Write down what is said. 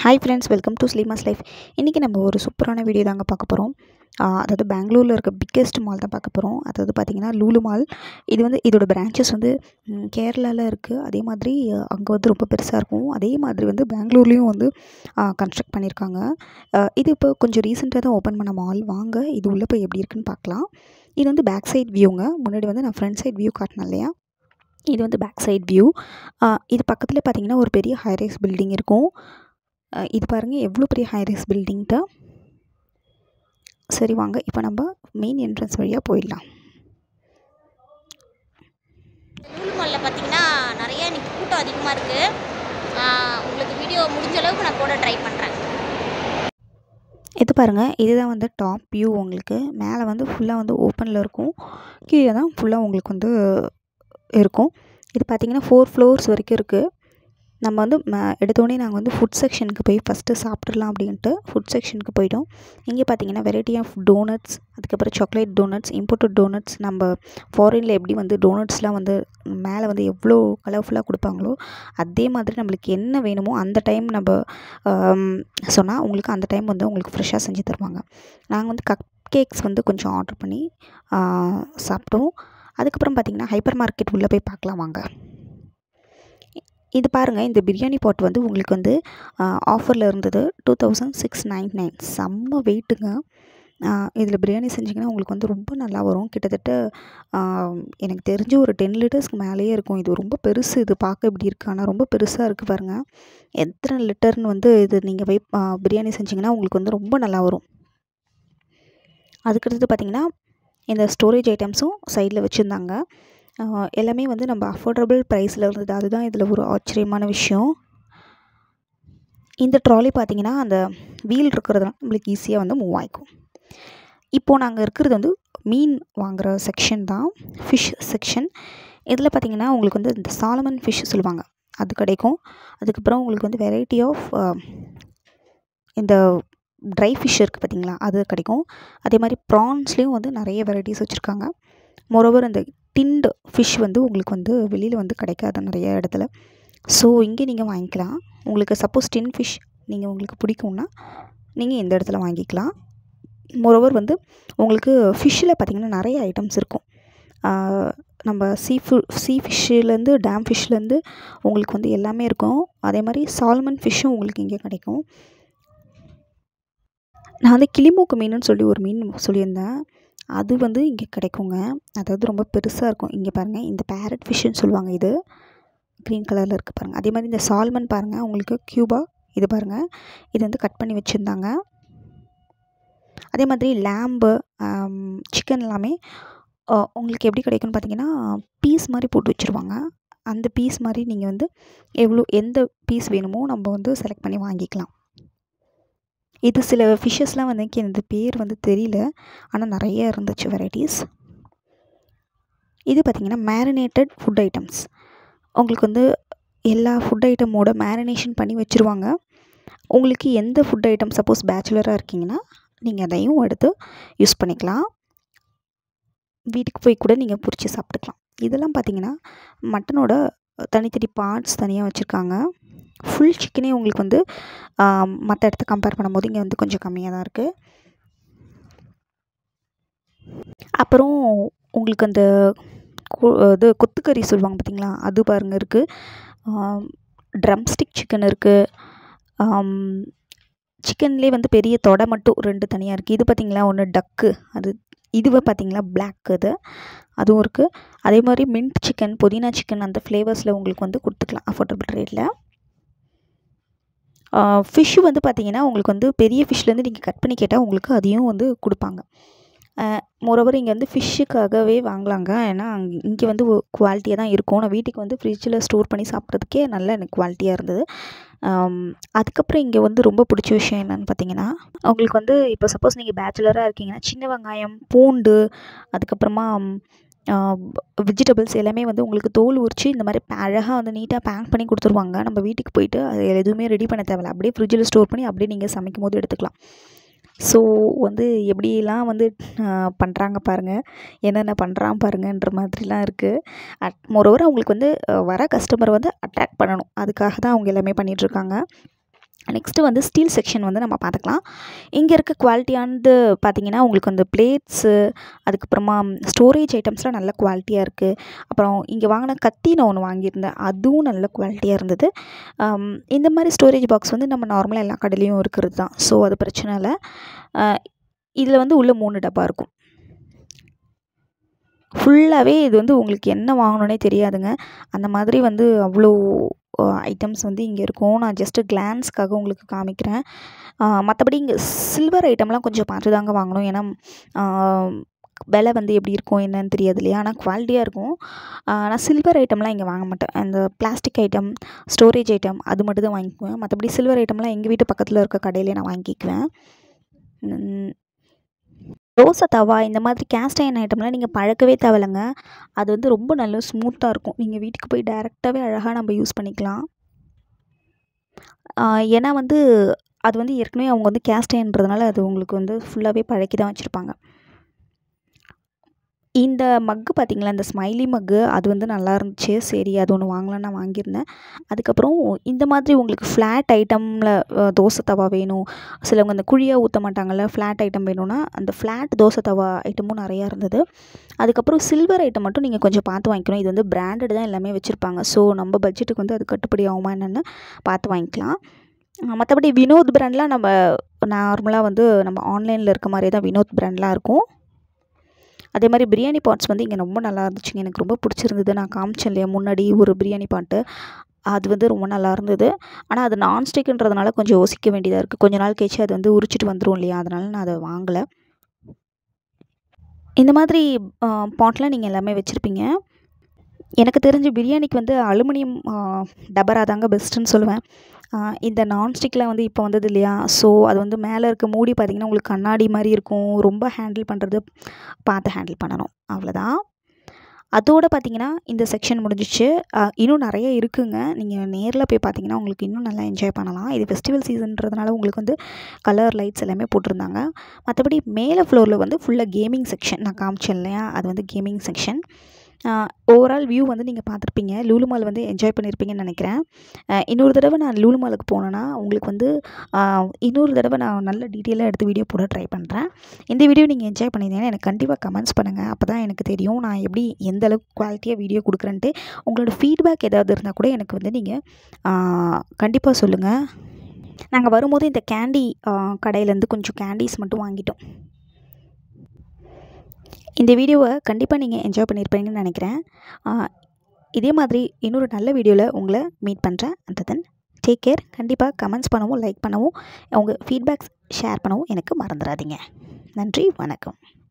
hi friends welcome to Sleema's life இன்றைக்கி நம்ம ஒரு சூப்பரான வீடியோ தாங்க பார்க்க போகிறோம் அதாவது பெங்களூரில் இருக்க பிக்கெஸ்ட் மால் தான் பார்க்க போகிறோம் அதாவது பார்த்திங்கன்னா லூலு மால் இது வந்து இதோட பிரான்ச்சஸ் வந்து கேரளாவில் இருக்குது அதே மாதிரி அங்கே வந்து ரொம்ப பெருசாக இருக்கும் அதே மாதிரி வந்து பெங்களூர்லேயும் வந்து கன்ஸ்ட்ரக்ட் பண்ணியிருக்காங்க அஹ் இது இப்போ கொஞ்சம் ரீசெண்டாக தான் ஓப்பன் பண்ண மால் வாங்க இது உள்ளே போய் எப்படி இருக்குன்னு பார்க்கலாம் இது வந்து பேக் சைட் வியூங்க முன்னாடி வந்து நான் ஃப்ரண்ட் சைட் வியூ காட்டினேன் இல்லையா இது வந்து பேக் சைட் வியூ இது பக்கத்தில் பார்த்தீங்கன்னா ஒரு பெரிய ஹைரைஸ் பில்டிங் இருக்கும் அஹ் இது பாருங்கள் எவ்வளோ பெரிய ஹைரைஸ் பில்டிங்ட்டு சரி வாங்க இப்போ நம்ம மெயின் என்ட்ரன்ஸ் வழியாக போயிடலாம் லூலு மாலில் பார்த்தீங்கன்னா நிறைய இன்னைக்கு கூட்டம் அதிகமாக இருக்குது உங்களுக்கு வீடியோ முடிஞ்ச அளவுக்கு நான் போட ட்ரை பண்ணுறேன் இது பாருங்கள் இதுதான் வந்து டாப் வியூ உங்களுக்கு மேலே வந்து ஃபுல்லாக வந்து ஓப்பனில் இருக்கும் கீழே தான் ஃபுல்லாக உங்களுக்கு வந்து இருக்கும் இது பார்த்திங்கன்னா ஃபோர் ஃப்ளோர்ஸ் வரைக்கும் இருக்குது நம்ம வந்து ம- எடுத்தோடனே நாங்கள் வந்து ஃபுட் செக்ஷனுக்கு போய் ஃபஸ்ட்டு சாப்பிட்றலாம் அப்படின்ட்டு ஃபுட் செக்ஷனுக்கு போயிட்டோம் இங்கே பார்த்தீங்கன்னா வெரைட்டி ஆஃப் டோனட்ஸ் அதுக்கப்புறம் சாக்லேட் டோனட்ஸ் இம்போர்ட்டட் டோனட்ஸ் நம்ம ஃபாரினில் எப்படி வந்து டோனட்ஸ்லாம் வந்து மேலே வந்து எவ்வளோ கலர்ஃபுல்லாக கொடுப்பாங்களோ அதே மாதிரி நம்மளுக்கு என்ன வேணுமோ அந்த டைம் நம்ம சொன்னால் உங்களுக்கு அந்த டைம் வந்து உங்களுக்கு ஃப்ரெஷ்ஷாக செஞ்சு தருவாங்க நாங்கள் வந்து கப் கேக்ஸ் வந்து கொஞ்சம் ஆர்டர் பண்ணி ஆ, சாப்பிட்டோம் அதுக்கப்புறம் பார்த்திங்கன்னா ஹைப்பர் மார்க்கெட் உள்ளே போய் பார்க்கலாம் வாங்க இது பாருங்கள் இந்த பிரியாணி பாட் வந்து உங்களுக்கு வந்து ஆஃபரில் இருந்தது two thousand six nine nine செம்ம வெயிட்டுங்க இதில் பிரியாணி செஞ்சிங்கன்னா உங்களுக்கு வந்து ரொம்ப நல்லா வரும் கிட்டத்தட்ட ஆ, எனக்கு தெரிஞ்சு ஒரு டென் லிட்டர்ஸ்க்கு மேலேயே இருக்கும் இது ரொம்ப பெருசு இது பார்க்க இப்படி இருக்கு ஆனால் ரொம்ப பெருசாக இருக்குது பாருங்கள் எத்தனை லிட்டர்னு வந்து இது நீங்கள் போய் ஆ, பிரியாணி செஞ்சிங்கன்னா உங்களுக்கு வந்து ரொம்ப நல்லா வரும் அதுக்கடுத்து பார்த்திங்கன்னா இந்த ஸ்டோரேஜ் ஐட்டம்ஸும் சைடில் வச்சுருந்தாங்க எல்லாமே வந்து நம்ம அஃபோர்டபுள் ப்ரைஸில் இருந்தது அதுதான் இதில் ஒரு ஆச்சரியமான விஷயம் இந்த ட்ராலி பார்த்தீங்கன்னா அந்த வீல் இருக்கிறதுனால நம்மளுக்கு ஈஸியாக வந்து மூவ் ஆகிக்கும் இப்போது நாங்கள் இருக்கிறது வந்து மீன் வாங்குகிற செக்ஷன் தான் ஃபிஷ் செக்ஷன் இதில் பார்த்தீங்கன்னா உங்களுக்கு வந்து இந்த சாலமன் ஃபிஷ் சொல்லுவாங்க அது கிடைக்கும் அதுக்கப்புறம் உங்களுக்கு வந்து வெரைட்டி ஆஃப் இந்த ட்ரை ஃபிஷ் இருக்குது பார்த்தீங்களா அது கிடைக்கும் அதே மாதிரி ப்ரான்ஸ்லேயும் வந்து நிறைய வெரைட்டிஸ் வச்சுருக்காங்க மோரோவர் அந்த டின்டு ஃபிஷ் வந்து உங்களுக்கு வந்து வெளியில் வந்து கிடைக்காது நிறைய இடத்துல ஸோ இங்கே நீங்கள் வாங்கிக்கலாம் உங்களுக்கு சப்போஸ் டின் ஃபிஷ் நீங்கள் உங்களுக்கு பிடிக்கும்னா நீங்கள் இந்த இடத்துல வாங்கிக்கலாம் மோரோவர் வந்து உங்களுக்கு ஃபிஷ்ஷில் பார்த்தீங்கன்னா நிறைய ஐட்டம்ஸ் இருக்கும் ஆஹ் நம்ம சீ ஃபு சீ ஃபிஷ்ஷுலேருந்து டேம் ஃபிஷ்லேருந்து உங்களுக்கு வந்து எல்லாமே இருக்கும் அதே மாதிரி சால்மன் ஃபிஷ்ஷும் உங்களுக்கு இங்கே கிடைக்கும் நான் வந்து கிளிமூக்கு மீனுன்னு சொல்லி ஒரு மீன் சொல்லியிருந்தேன் அது வந்து இங்கே கிடைக்குங்க அதாவது ரொம்ப பெருசாக இருக்கும் இங்கே பாருங்கள் இந்த பேரட் ஃபிஷ்ஷுன்னு சொல்லுவாங்க இது க்ரீன் கலரில் இருக்குது பாருங்கள் அதே மாதிரி இந்த சால்மன் பாருங்கள் உங்களுக்கு க்யூபா இது பாருங்கள் இது வந்து கட் பண்ணி வச்சுருந்தாங்க அதே மாதிரி லேம்பு சிக்கன் எல்லாமே அஹ், உங்களுக்கு எப்படி கிடைக்கும்னு பார்த்தீங்கன்னா பீஸ் மாதிரி போட்டு வச்சுருவாங்க அந்த பீஸ் மாதிரி நீங்கள் வந்து எவ்வளோ எந்த பீஸ் வேணுமோ நம்ம வந்து செலக்ட் பண்ணி வாங்கிக்கலாம் இது சில ஃபிஷ்ஷஸ்லாம் வந்து எனக்கு இந்த பேர் வந்து தெரியல ஆனால் நிறைய இருந்துச்சு வெரைட்டிஸ் இது பார்த்திங்கன்னா மேரினேட்டட் ஃபுட் ஐட்டம்ஸ் உங்களுக்கு வந்து எல்லா ஃபுட் ஐட்டமோட மேரினேஷன் பண்ணி வச்சுருவாங்க உங்களுக்கு எந்த ஃபுட் ஐட்டம் சப்போஸ் பேச்சுலராக இருக்கீங்கன்னா நீங்கள் அதையும் எடுத்து யூஸ் பண்ணிக்கலாம் வீட்டுக்கு போய் கூட நீங்கள் பிடிச்சி சாப்பிட்டுக்கலாம் இதெல்லாம் பார்த்தீங்கன்னா மட்டனோட தனித்தனி பார்ட்ஸ் தனியாக வச்சுருக்காங்க ஃபுல் சிக்கனே உங்களுக்கு வந்து மற்ற இடத்த கம்பேர் பண்ணும்போது இங்கே வந்து கொஞ்சம் கம்மியாக தான் இருக்குது அப்புறம் உங்களுக்கு அந்த கு- இது கொத்துக்கறி சொல்லுவாங்க பார்த்தீங்களா அது பாருங்க இருக்குது ட்ரம் ஸ்டிக் சிக்கன் இருக்குது சிக்கன்லேயே வந்து பெரிய தொடை மட்டும் ரெண்டு தனியாக இருக்குது இது பார்த்தீங்களா ஒன்று டக்கு அது இதுவை பார்த்தீங்களா பிளாக் இது அதுவும் இருக்குது அதே மாதிரி மின்ட் சிக்கன் புதினா சிக்கன் அந்த ஃப்ளேவர்ஸில் உங்களுக்கு வந்து கொடுத்துக்கலாம் அஃபோர்டபுள் ரேட்டில் ஃபிஷ்ஷு வந்து பார்த்தீங்கன்னா உங்களுக்கு வந்து பெரிய ஃபிஷ்லேருந்து நீங்கள் கட் பண்ணி கேட்டால் உங்களுக்கு அதையும் வந்து கொடுப்பாங்க மோரோவர் இங்கே வந்து ஃபிஷ்ஷுக்காகவே வாங்கலாங்க ஏன்னா இங்கே வந்து குவாலிட்டியாக தான் இருக்கும் நான் வீட்டுக்கு வந்து ஃப்ரிட்ஜில் ஸ்டோர் பண்ணி சாப்பிட்றதுக்கே நல்ல எனக்கு குவாலிட்டியாக இருந்தது ஆம், அதுக்கப்புறம் இங்கே வந்து ரொம்ப பிடிச்ச விஷயம் என்னன்னு பார்த்தீங்கன்னா உங்களுக்கு வந்து இப்போ சப்போஸ் நீங்கள் பேச்சுலராக இருக்கீங்கன்னா சின்ன வெங்காயம் பூண்டு அதுக்கப்புறமா வெஜிடபிள்ஸ் எல்லாமே வந்து உங்களுக்கு தோல் உரித்து இந்த மாதிரி அழகாக வந்து நீட்டாக பேக் பண்ணி கொடுத்துருவாங்க நம்ம வீட்டுக்கு போயிட்டு அது எதுவுமே ரெடி பண்ண தேவையில்ல அப்படியே ஃப்ரிட்ஜில் ஸ்டோர் பண்ணி அப்படியே நீங்கள் சமைக்கும் போது எடுத்துக்கலாம் ஸோ வந்து எப்படிலாம் வந்து பண்ணுறாங்க பாருங்கள் என்னென்ன பண்ணுறான் பாருங்கன்ற மாதிரிலாம் இருக்குது அட் மோரோவர் அவங்களுக்கு வந்து அஹ், வர கஸ்டமரை வந்து அட்ராக்ட் பண்ணணும் அதுக்காக தான் அவங்க எல்லாமே பண்ணிகிட்ருக்காங்க நெக்ஸ்ட்டு வந்து ஸ்டீல் செக்ஷன் வந்து நம்ம பார்த்துக்கலாம் இங்கே இருக்க குவாலிட்டியானது பார்த்தீங்கன்னா உங்களுக்கு அந்த பிளேட்ஸு அதுக்கப்புறமா ஸ்டோரேஜ் ஐட்டம்ஸ்லாம் நல்ல குவாலிட்டியாக இருக்குது அப்புறம் இங்கே வாங்கின கத்தி நான் ஒன்று வாங்கியிருந்தேன் அதுவும் நல்ல குவாலிட்டியாக இருந்தது ஆம், இந்த மாதிரி ஸ்டோரேஜ் பாக்ஸ் வந்து நம்ம நார்மலாக எல்லா கடையிலையும் இருக்கிறது தான் ஸோ அது பிரச்சனை இல்லை இதில் வந்து உள்ள மூணு டப்பா இருக்கும் ஃபுல்லாகவே இது வந்து உங்களுக்கு என்ன வாங்கணுன்னே தெரியாதுங்க அந்த மாதிரி வந்து அவ்வளோ ஐட்டம்ஸ் வந்து இங்கே இருக்கும் நான் ஜஸ்ட்டு கிளான்ஸ்க்காக உங்களுக்கு காமிக்கிறேன் மற்றபடி இங்கே சில்வர் ஐட்டம்லாம் கொஞ்சம் பார்த்து தாங்க வாங்கணும் ஏன்னா ஆ, விலை வந்து எப்படி இருக்கும் என்னன்னு தெரியாது இல்லையா ஆனால் குவாலிட்டியாக இருக்கும் ஆ, நான் சில்வர் ஐட்டம்லாம் இங்கே வாங்க மாட்டேன் அந்த பிளாஸ்டிக் ஐட்டம் ஸ்டோரேஜ் ஐட்டம் அது மட்டும் தான் வாங்கிக்குவேன் மற்றபடி சில்வர் ஐட்டம்லாம் எங்கள் வீட்டு பக்கத்தில் இருக்க கடையிலே நான் வாங்கிக்குவேன் ம், தோசை தவா இந்த மாதிரி கேஸ்ட் அயன் ஐட்டம்லாம் நீங்கள் பழக்கவே தேவையில்லைங்க அது வந்து ரொம்ப நல்ல ஸ்மூத்தாக இருக்கும் நீங்கள் வீட்டுக்கு போய் டைரெக்டாகவே அழகாக நம்ம யூஸ் பண்ணிக்கலாம் ஆ, ஏன்னா வந்து அது வந்து ஏற்கனவே அவங்க வந்து கேஸ்ட் அயன்றதுனால அது உங்களுக்கு வந்து ஃபுல்லாகவே பழக்கி தான் வச்சுருப்பாங்க இந்த மக்கு பார்த்தீங்களா இந்த ஸ்மைலி மக்கு அது வந்து நல்லா இருந்துச்சு சரி அது ஒன்று வாங்கலாம்னு நான் வாங்கியிருந்தேன் அதுக்கப்புறம் இந்த மாதிரி உங்களுக்கு ஃப்ளாட் ஐட்டமில் தோசை தவா வேணும் சிலவங்க இந்த குழியாக ஊற்ற மாட்டாங்கல்ல ஃப்ளாட் ஐட்டம் வேணும்னா அந்த ஃப்ளாட் தோசை தவா ஐட்டமும் நிறையா இருந்தது அதுக்கப்புறம் சில்வர் ஐட்டம் மட்டும் நீங்கள் கொஞ்சம் பார்த்து வாங்கிக்கணும் இது வந்து பிராண்டட் தான் எல்லாமே வச்சுருப்பாங்க ஸோ நம்ம பட்ஜெட்டுக்கு வந்து அது கட்டுப்படி ஆகுமா என்னென்னு பார்த்து வாங்கிக்கலாம் மற்றபடி வினோத் பிராண்ட்லாம் நம்ம நார்மலாக வந்து நம்ம ஆன்லைனில் இருக்க மாதிரியே தான் வினோத் பிராண்ட்லாம் இருக்கும் அதே மாதிரி பிரியாணி பாட்ஸ் வந்து இங்கே ரொம்ப நல்லா இருந்துச்சுங்க எனக்கு ரொம்ப பிடிச்சிருந்தது நான் காமிச்சேன் இல்லையா முன்னாடி ஒரு பிரியாணி பாட்டு அது வந்து ரொம்ப நல்லா இருந்தது ஆனால் அது நான்ஸ்டிக்ன்றதுனால கொஞ்சம் யோசிக்க வேண்டியதாக இருக்குது கொஞ்ச நாள் கழிச்சு அது வந்து உரிச்சிட்டு வந்துடும் இல்லையா அதனால நான் அதை வாங்கலை இந்த மாதிரி பாட்லாம் நீங்கள் எல்லாமே வச்சுருப்பீங்க எனக்கு தெரிஞ்சு பிரியாணிக்கு வந்து அலுமினியம் டபரா தாங்க பெஸ்ட்டுன்னு சொல்லுவேன் ஆ, இந்த நான்ஸ்டிக்கில் வந்து இப்போ வந்தது இல்லையா ஸோ அது வந்து மேலே இருக்க மூடி பார்த்திங்கன்னா உங்களுக்கு கண்ணாடி மாதிரி இருக்கும் ரொம்ப ஹேண்டில் பண்ணுறது பார்த்து ஹேண்டில் பண்ணணும் அவ்வளோதான் அதோடு பார்த்தீங்கன்னா இந்த செக்ஷன் முடிஞ்சிச்சு ஆ, இன்னும் நிறைய இருக்குங்க நீங்கள் நேரில் போய் பார்த்தீங்கன்னா உங்களுக்கு இன்னும் நல்லா என்ஜாய் பண்ணலாம் இது ஃபெஸ்டிவல் சீசன்றதுனால உங்களுக்கு வந்து கலர் லைட்ஸ் எல்லாமே போட்டிருந்தாங்க மற்றபடி மேலே ஃப்ளோரில் வந்து ஃபுல்லாக கேமிங் செக்ஷன் நான் காமிச்சேன் இல்லையா அது வந்து கேமிங் செக்ஷன் ஓவரால் வியூ வந்து நீங்கள் பார்த்துருப்பீங்க லூலு மால் வந்து என்ஜாய் பண்ணியிருப்பீங்கன்னு நினைக்கிறேன் அஹ் இன்னொரு தடவை நான் லூலு மாலுக்கு போனேன்னா உங்களுக்கு வந்து ஆஹ் இன்னொரு தடவை நான் நல்ல டீட்டெயிலாக எடுத்து வீடியோ போட ட்ரை பண்ணுறேன் இந்த வீடியோ நீங்கள் என்ஜாய் பண்ணியிருந்தீங்கன்னா எனக்கு கண்டிப்பாக கமெண்ட்ஸ் பண்ணுங்கள் அப்போ தான் எனக்கு தெரியும் நான் எப்படி எந்த அளவுக்கு குவாலிட்டியாக வீடியோ கொடுக்குறேன்ட்டு உங்களோட ஃபீட்பேக் ஏதாவது இருந்தால் கூட எனக்கு வந்து நீங்கள் கண்டிப்பாக சொல்லுங்கள் நாங்கள் வரும்போது இந்த கேண்டி கடையிலேருந்து கொஞ்சம் கேண்டீஸ் மட்டும் வாங்கிட்டோம் இந்த வீடியோவை கண்டிப்பாக நீங்கள் என்ஜாய் பண்ணியிருப்பீங்கன்னு நினைக்கிறேன் ஆஹ் இதே மாதிரி இன்னொரு நல்ல வீடியோவில் உங்களை மீட் பண்ணுறேன் அந்த தென் டேக் கேர் கண்டிப்பாக கமெண்ட்ஸ் பண்ணவும் லைக் பண்ணவும் உங்கள் ஃபீட்பேக்ஸ் ஷேர் பண்ணவும் எனக்கு மறந்துடாதீங்க நன்றி வணக்கம்